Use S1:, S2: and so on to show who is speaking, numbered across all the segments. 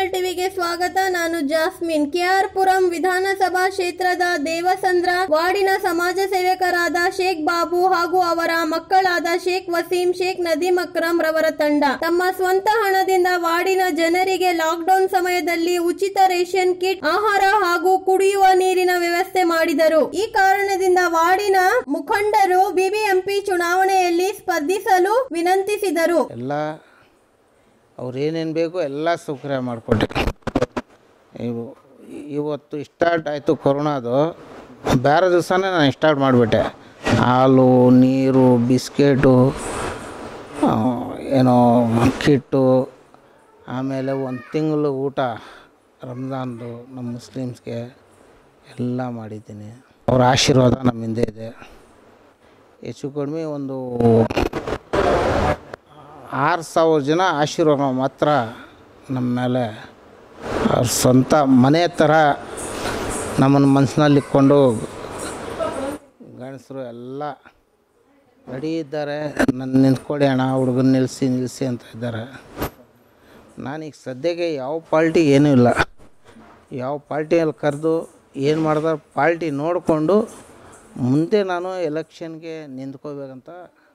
S1: channel ಟಿವಿಗೆ ಸ್ವಾಗತ ನಾನು ಜಾಸ್ಮಿನ್ ಕೆಆರ್ ಪುರಂ ವಿಧಾನಸಭಾ ಕ್ಷೇತ್ರದ ದೇವಸಂದ್ರ ವಾರ್ಡಿನ ಸಮಾಜ ಸೇವಕರಾದ ಶೇಖ್ ಬಾಬು ಹಾಗೂ ಅವರ ಮಕ್ಕಳಾದ ಶೇಖ್ ವಸೀಂ ಶೇಖ್ ನದೀಮ್ ಅಕ್ರಮ್ ರವರ ತಂಡ ತಮ್ಮ ಸ್ವಂತ ಹಣದಿಂದ ವಾರ್ಡಿನ ಜನರಿಗೆ ಲಾಕ್ಡೌನ್ ಸಮಯದಲ್ಲಿ ಉಚಿತ ರೇಷನ್ ಕಿಟ್ ಆಹಾರ ಹಾಗೂ ಕುಡಿಯುವ ನೀರಿನ ವ್ಯವಸ್ಥೆ ಮಾಡಿದರು ಈ ಕಾರಣದಿಂದ ವಾರ್ಡಿನ ಮುಖಂಡರು ಬಿಬಿಎಂಪಿ ಚುನಾವಣೆಯಲ್ಲಿ ಸ್ಪರ್ಧಿಸಲು ವಿನಂತಿಸಿದರು
S2: ಎಲ್ಲ ಅವ್ರು ಏನೇನು ಬೇಕು ಎಲ್ಲ ಸೌಕರ್ಯ ಮಾಡಿಕೊಟ್ಟೆ ಇವು ಇವತ್ತು ಸ್ಟಾರ್ಟ್ ಆಯಿತು ಕೊರೋನಾದು ಬೇರೆ ದಿವಸನೇ ನಾನು ಸ್ಟಾರ್ಟ್ ಮಾಡಿಬಿಟ್ಟೆ ಹಾಲು ನೀರು ಬಿಸ್ಕೆಟು ಆ, ಏನೋ ಕಿಟ್ಟು ಆಮೇಲೆ ಒಂದು ತಿಂಗಳು ಊಟ ರಂಜಾನ್ದು ನಮ್ಮ ಮುಸ್ಲಿಮ್ಸ್ಗೆ ಎಲ್ಲ ಮಾಡಿದ್ದೀನಿ ಅವ್ರ ಆಶೀರ್ವಾದ ನಮ್ಮ ಹಿಂದೆ ಇದೆ ಹೆಚ್ಚು ಕಡಿಮೆ ಒಂದು ಆರು ಸಾವಿರ ಜನ ಆಶೀರ್ವಾದ ಮಾತ್ರ ನಮ್ಮ ಮೇಲೆ ಅವ್ರ ಸ್ವಂತ ಮನೆ ಥರ ನಮ್ಮನ್ನು ಮನಸ್ಸಿನಲ್ಲಿ ಇಟ್ಕೊಂಡು ಗಂಡಸರು ಎಲ್ಲ ರೆಡಿ ಇದ್ದಾರೆ ನನ್ನ ನಿಂತ್ಕೊಳ್ಳಿ ಅಣ್ಣ ಹುಡುಗನ ನಿಲ್ಲಿಸಿ ನಿಲ್ಲಿಸಿ ಅಂತ ಇದ್ದಾರೆ ನಾನೀಗ ಸದ್ಯಕ್ಕೆ ಯಾವ ಪಾರ್ಟಿ ಏನೂ ಇಲ್ಲ ಯಾವ ಪಾರ್ಟಿಯಲ್ಲಿ ಕರೆದು ಏನು ಮಾಡಿದ್ರೆ ಪಾರ್ಟಿ ನೋಡಿಕೊಂಡು ಮುಂದೆ ನಾನು ಎಲೆಕ್ಷನ್ಗೆ ನಿಂತ್ಕೋಬೇಕಂತ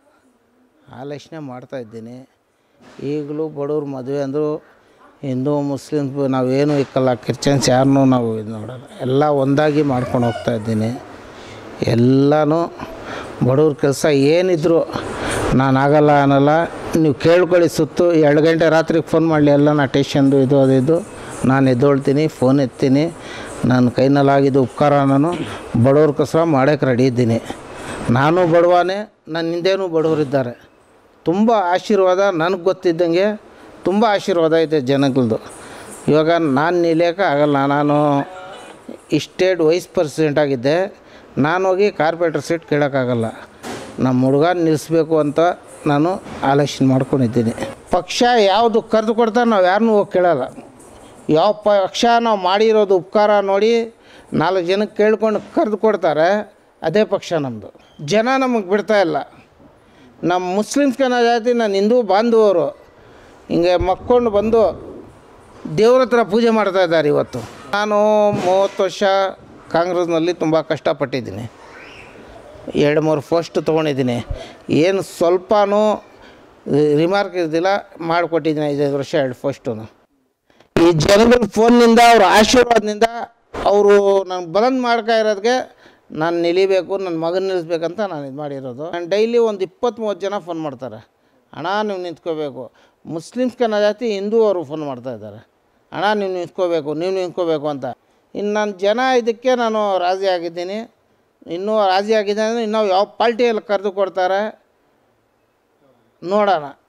S2: ಆಲೋಚನೆ ಮಾಡ್ತಾಯಿದ್ದೀನಿ ಈಗಲೂ ಬಡವ್ರ ಮದುವೆ ಅಂದರು ಹಿಂದೂ ಮುಸ್ಲಿಮ್ಸ್ ನಾವೇನು ಇಕ್ಕಲ್ಲ ಕ್ರಿಶ್ಚಿಯನ್ಸ್ ಯಾರನ್ನೂ ನಾವು ಇದು ನೋಡಲ್ಲ ಎಲ್ಲ ಒಂದಾಗಿ ಮಾಡ್ಕೊಂಡು ಹೋಗ್ತಾ ಇದ್ದೀನಿ ಎಲ್ಲನೂ ಬಡವ್ರ ಕೆಲಸ ಏನಿದ್ರು ನಾನು ಆಗಲ್ಲ ಅನ್ನಲ್ಲ ನೀವು ಕೇಳ್ಕೊಳ್ಳಿ ಸುತ್ತು ಎರಡು ಗಂಟೆ ರಾತ್ರಿಗೆ ಫೋನ್ ಮಾಡಲಿ ಎಲ್ಲ ನಾ ಟೇಷನ್ದು ಇದು ಅದು ಇದು ನಾನು ಎದ್ದೊಳ್ತೀನಿ ಫೋನ್ ಎತ್ತೀನಿ ನನ್ನ ಕೈನಲ್ಲಾಗಿದ್ದು ಉಪಕಾರ ನಾನು ಬಡವ್ರಿಗೋಸ್ಕರ ಮಾಡೋಕ್ಕೆ ರೆಡಿ ಇದ್ದೀನಿ ನಾನು ಬಡವನೇ ನನ್ನ ಹಿಂದೇನೂ ಬಡವರಿದ್ದಾರೆ ತುಂಬ ಆಶೀರ್ವಾದ ನನಗೆ ಗೊತ್ತಿದ್ದಂಗೆ ತುಂಬ ಆಶೀರ್ವಾದ ಇದೆ ಜನಗಳದ್ದು ಇವಾಗ ನಾನು ನಿಲಿಯೋಕೆ ಆಗಲ್ಲ ನಾನು ಇಸ್ಟೇಟ್ ವೈಸ್ ಪ್ರೆಸಿಡೆಂಟ್ ಆಗಿದ್ದೆ ನಾನು ಹೋಗಿ ಕಾರ್ಪೊರೇಟರ್ ಸೀಟ್ ಕೇಳೋಕ್ಕಾಗಲ್ಲ ನಮ್ಮ ಹುಡುಗ ನಿಲ್ಲಿಸ್ಬೇಕು ಅಂತ ನಾನು ಆಲೋಚನೆ ಮಾಡ್ಕೊಂಡಿದ್ದೀನಿ ಪಕ್ಷ ಯಾವುದು ಕರೆದು ಕೊಡ್ತಾರೆ ನಾವು ಯಾರನ್ನೂ ಹೋಗಿ ಕೇಳಲ್ಲ ಯಾವ ಪಕ್ಷ ನಾವು ಮಾಡಿರೋದು ಉಪಕಾರ ನೋಡಿ ನಾಲ್ಕು ಜನಕ್ಕೆ ಕೇಳ್ಕೊಂಡು ಕರೆದು ಕೊಡ್ತಾರೆ ಅದೇ ಪಕ್ಷ ನಮ್ಮದು ಜನ ನಮಗೆ ಬಿಡ್ತಾ ಇಲ್ಲ ನಮ್ಮ ಮುಸ್ಲಿಮ್ಸ್ ಕನ್ನಡ ಜಾತಿ ನಾನು ಹಿಂದೂ ಬಾಂಧವರು ಹಿಂಗೆ ಮಕ್ಕೊಂಡು ಬಂದು ದೇವ್ರ ಹತ್ರ ಪೂಜೆ ಮಾಡ್ತಾ ಇದ್ದಾರೆ ಇವತ್ತು ನಾನು ಮೂವತ್ತು ವರ್ಷ ಕಾಂಗ್ರೆಸ್ನಲ್ಲಿ ತುಂಬ ಕಷ್ಟಪಟ್ಟಿದ್ದೀನಿ ಎರಡು ಮೂರು ಪೋಸ್ಟ್ ತೊಗೊಂಡಿದ್ದೀನಿ ಏನು ಸ್ವಲ್ಪನೂ ರಿಮಾರ್ಕ್ ಇದ್ದಿಲ್ಲ ಮಾಡಿಕೊಟ್ಟಿದ್ದೀನಿ ಐದೈದು ವರ್ಷ ಎರಡು ಪೋಸ್ಟು ಈ ಜನಗಳ ಫೋನ್ನಿಂದ ಅವ್ರ ಆಶೀರ್ವಾದದಿಂದ ಅವರು ನಾನು ಬಲಂದ್ ಮಾಡ್ತಾ ಇರೋದಕ್ಕೆ ನಾನು ನಿಲಿಬೇಕು ನನ್ನ ಮಗನ ನಿಲ್ಲಿಸ್ಬೇಕಂತ ನಾನು ಇದು ಮಾಡಿರೋದು ನಾನು ಡೈಲಿ ಒಂದು ಇಪ್ಪತ್ತು ಮೂವತ್ತು ಜನ ಫೋನ್ ಮಾಡ್ತಾರೆ ಅಣ್ಣ ನೀವು ನಿಂತ್ಕೋಬೇಕು ಮುಸ್ಲಿಮ್ಸ್ ಕನ್ನಡ ಜಾತಿ ಹಿಂದೂ ಅವರು ಫೋನ್ ಮಾಡ್ತಾ ಇದ್ದಾರೆ ಅಣ್ಣ ನೀವು ನಿಂತ್ಕೋಬೇಕು ನೀವು ನಿಂತ್ಕೋಬೇಕು ಅಂತ ಇನ್ನು ನನ್ನ ಜನ ಇದಕ್ಕೆ ನಾನು ರಾಜಿ ಆಗಿದ್ದೀನಿ ಇನ್ನೂ ರಾಜಿ ಆಗಿದ್ದೀನಿ ಅಂದರೆ ಇನ್ನೂ ಯಾವ ಪಾರ್ಟಿಯಲ್ಲಿ ಕರೆದು ಕೊಡ್ತಾರೆ ನೋಡೋಣ